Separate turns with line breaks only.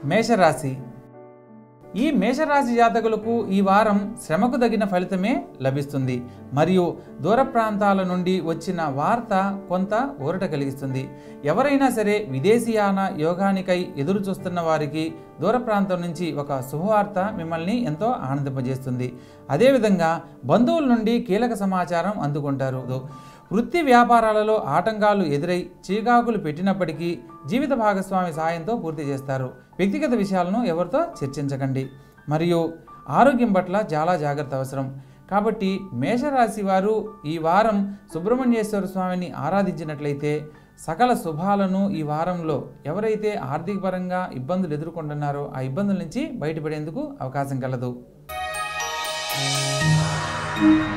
మేషరాశి ఈ మేషరాశి జాతకులకు ఈ వారం శ్రమకు తగిన ఫలితమే లభిస్తుంది మరియు దూర ప్రాంతాల నుండి వచ్చిన వార్త కొంత ఊరట కలిగిస్తుంది ఎవరైనా సరే విదేశీయాన యోగానికై ఎదురు చూస్తున్న వారికి దూర ప్రాంతం నుంచి ఒక శుభవార్త మిమ్మల్ని ఎంతో ఆనందింపజేస్తుంది అదేవిధంగా బంధువుల నుండి కీలక సమాచారం అందుకుంటారు వృత్తి వ్యాపారాలలో ఆటంకాలు ఎదురై చీకాకులు పెట్టినప్పటికీ జీవిత భాగస్వామి సాయంతో పూర్తి చేస్తారు వ్యక్తిగత విషయాలను ఎవరితో చర్చించకండి మరియు ఆరోగ్యం పట్ల చాలా జాగ్రత్త అవసరం కాబట్టి మేషరాశి వారు ఈ వారం సుబ్రహ్మణ్యేశ్వర స్వామిని ఆరాధించినట్లయితే సకల శుభాలను ఈ వారంలో ఎవరైతే ఆర్థిక పరంగా ఇబ్బందులు ఎదుర్కొంటున్నారో ఆ ఇబ్బందుల నుంచి బయటపడేందుకు అవకాశం కలదు